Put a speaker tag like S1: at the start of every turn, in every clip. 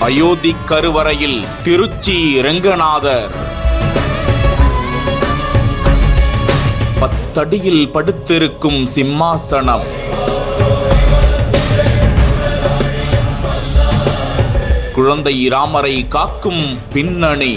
S1: அயோத்தி கருவறையில் திருச்சி ரெங்கநாதர் பத்தடியில் படுத்திருக்கும் சிம்மாசனம் குழந்தை ராமரை காக்கும் பின்னணி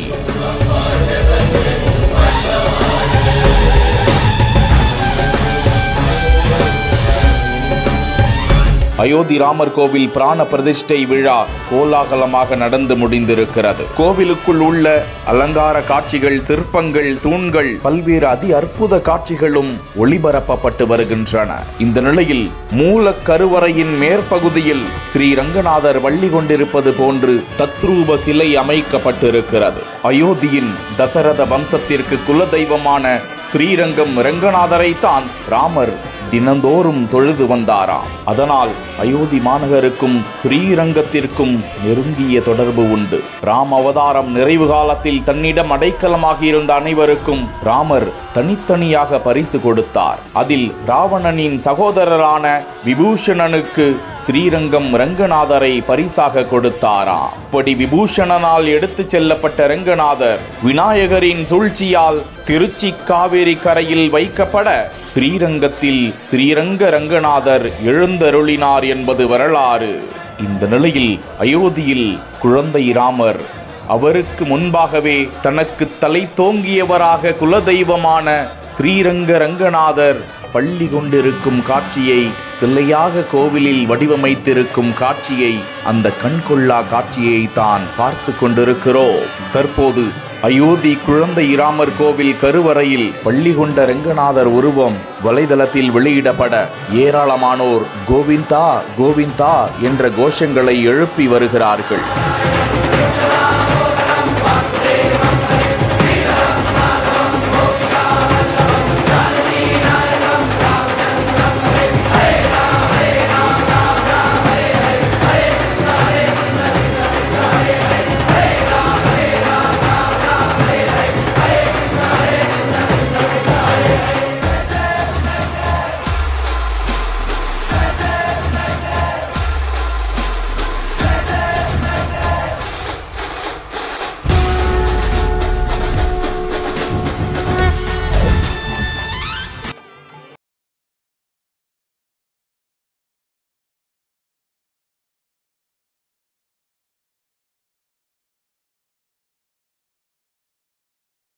S1: அயோத்தி ராமர் கோவில் பிராண பிரதிஷ்டை விழா கோலாகலமாக நடந்து முடிந்திருக்கிறது கோவிலுக்குள் உள்ள அலங்கார காட்சிகள் சிற்பங்கள் தூண்கள் பல்வேறு அதி அற்புத காட்சிகளும் ஒளிபரப்பப்பட்டு வருகின்றன இந்த நிலையில் மூல கருவறையின் மேற்பகுதியில் ஸ்ரீ ரங்கநாதர் வள்ளி கொண்டிருப்பது போன்று தத்ரூப சிலை அமைக்கப்பட்டிருக்கிறது அயோத்தியின் தசரத வம்சத்திற்கு குலதெய்வமான ஸ்ரீரங்கம் ரங்கநாதரை தான் ராமர் தினந்தோறும் தொழுது வந்தாராம் அதனால் அயோத்தி மாநகருக்கும் ஸ்ரீரங்கத்திற்கும் நெருங்கிய தொடர்பு உண்டு ராம் அவதாரம் நிறைவு காலத்தில் தன்னிடம் அடைக்கலமாக இருந்த அனைவருக்கும் ராமர் தனித்தனியாக பரிசு கொடுத்தார் அதில் ராவணனின் சகோதரரான விபூஷணனுக்கு ஸ்ரீரங்கம் ரங்கநாதரை பரிசாக கொடுத்தாராம் அப்படி விபூஷணனால் எடுத்துச் செல்லப்பட்ட ரங்கநாதர் விநாயகரின் சூழ்ச்சியால் திருச்சி காவேரி கரையில் வைக்கப்பட ஸ்ரீரங்கத்தில் ஸ்ரீரங்க ரங்கநாதர் எழுந்தருளினார் என்பது வரலாறு இந்த நிலையில் அயோத்தியில் குழந்தை ராமர் அவருக்கு முன்பாகவே தனக்கு தலை தோங்கியவராக குலதெய்வமான ஸ்ரீரங்க ரங்கநாதர் பள்ளி கொண்டிருக்கும் காட்சியை சிலையாக கோவிலில் வடிவமைத்திருக்கும் காட்சியை அந்த கண்கொள்ளா காட்சியை தான் பார்த்து கொண்டிருக்கிறோம் தற்போது அயோத்தி குழந்தை ராமர் கோவில் கருவறையில் பள்ளி கொண்ட ரங்கநாதர் உருவம் வலைதளத்தில் வெளியிடப்பட ஏராளமானோர் கோவிந்தா கோவிந்தா என்ற கோஷங்களை எழுப்பி வருகிறார்கள்